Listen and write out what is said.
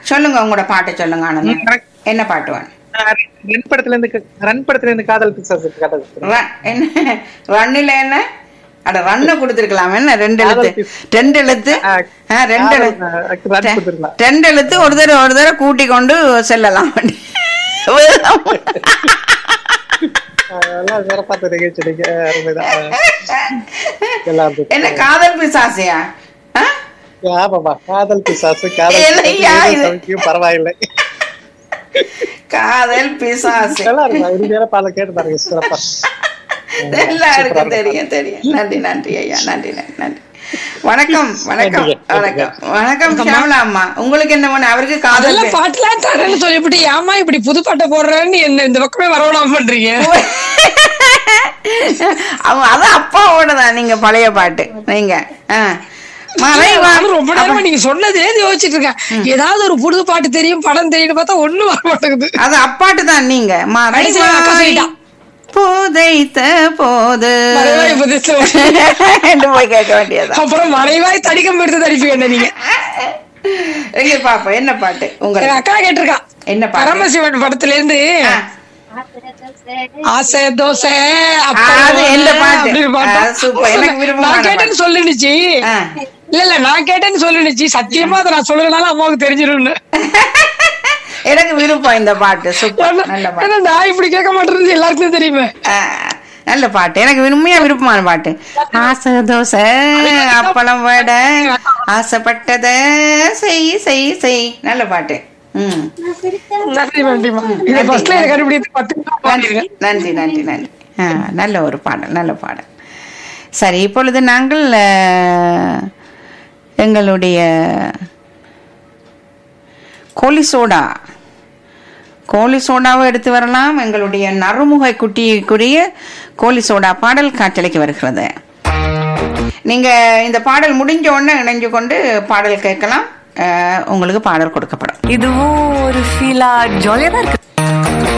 சொல்லுங்க உங்களோட பாட்டை சொல்லுங்க ஆனந்தம் என்ன பாட்டு வேணும் ரன் படத்துல இருந்து க- ரன் படத்துல இருந்து காதல் பிசாசு காதல் பிசாசு. ர- என்ன ரன்னில என்ன அட ரன்னு கொடுத்துருக்கலாம் என்ன ரெண்டு எழுத்து காதல் ரெண்டு எழுத்து ஆ, ஆ, ரெண்டு காதல், எழுத்து ஆ, ரன் கொடுத்துருக்கலாம். ரெண்டு எழுத்து ஒரு தடவை ஒரு தடவை கூட்டி கொண்டு செல்லலாம் அதெல்லாம் வேற பார்த்த நிகழ்ச்சி நீங்க அருமைதான். எல்லாம் இருக்கு. என்ன காதல் பிசாசியா ஆ? ஆமாமா காதல் பிசாசு காதல் இல்லையா, பிசாசு, இது- சவுக்கியம் பரவாயில்லை காதல் பிசாசு நல்லா இருக்கும் இறுதியான பாடல் கேட்டு பாருங்க சிறப்பா எல்லாருக்கும் தெரியும் தெரியும் நன்றி நன்றி ஐயா நன்றி நன்றி நன்றி வணக்கம் வணக்கம் நன்றிங்க, வணக்கம் வணக்கம் ஷியாமலா அம்மா உங்களுக்கு என்ன பண்ண அவருக்கு காதல் அதெல்லாம் பாட்டுலாம் தரேன்னு சொல்லிவிட்டு ஏமா இப்படி புது பாட்டை போடுறேன்னு என்ன இந்த பக்கமே வரவிடாம பண்றீங்க அவன் அது அப்பாவோட தான் நீங்க பழைய பாட்டு நீங்க ஆ. மறைவா நானும் ரொம்ப நேரமா நீங்க சொன்னதே யோசிச்சுட்டு இருக்கேன் ஏதாவது ஒரு புது பாட்டு தெரியும் படம் தெரியும் பார்த்தா ஒண்ணும் வர மாட்டேங்குது அது அப்பாட்டு தான் நீங்க கடைசியில அக்கா மறைவாய் சொல்லிட்டா. புதைத்த போது மறைவாய் புதைத்த போது. என்று போய் கேட்க வேண்டியதா அப்புறம் மறைவாய் தடிக்கம் எடுத்து தடிப்பீங்க என்ன நீங்க எங்க பாப்பா என்ன பாட்டு எங்க உங்களுக்கு அக்கா கேட்டிருக்கா என்ன பாட்டு பரமசிவன் படத்துல இருந்து ஆ. ஆசை தோசை அது எந்த பாட்டு? அப்படின்னு பாட்டு. ஆ, சூப்பர். எனக்கு விருப்பமான நான் கேட்டேன்னு பாட்டு. சொல்லுனுச்சு ஆ. இல்ல இல்ல நான் கேட்டேன்னு சொல்லுனுச்சு சத்தியமா அதை நான் சொல்லுறதுனால அம்மாவுக்கு தெரிஞ்சிரும்னு எனக்கு விருப்பம் இந்த பாட்டு சூப்பர் ஏன்னா நல்ல பாட்டு ஏன்னா நான் இப்படி கேட்க மாட்டேறது எல்லாருக்கும் தெரியுமே ஆ, நல்ல பாட்டு எனக்கு உண்மையா விருப்பமான பாட்டு ஆசை தோசை அப்பளம் வடை ஆசைப்பட்டத செய் செய் செய் நல்ல பாட்டு ம் நன்றி நன்றிமா இது ஃபர்ஸ்ட்ல எனக்கு கண்டுபிடித்து பத்து நிமிஷம் நன்றி பாடிருக்கேன். நன்றி நன்றி நன்றி ஆ, நல்ல ஒரு பாடல் நல்ல பாடல் சரி இப்பொழுது நாங்கள் ஆ, எங்களுடைய கோழி சோடா கோழி சோடாவை எடுத்து வரலாம் எங்களுடைய நறுமுகை குட்டிக்குரிய கோழி சோடா பாடல் காற்றலைக்கு வருகிறது நீங்க இந்த பாடல் முடிஞ்ச உடனே இணைஞ்சு கொண்டு பாடல் கேட்கலாம் ஆ, உங்களுக்கு பாடல் கொடுக்கப்படும் இதுவும் ஒரு ஃபீலா ஜாலியா தான் இருக்கு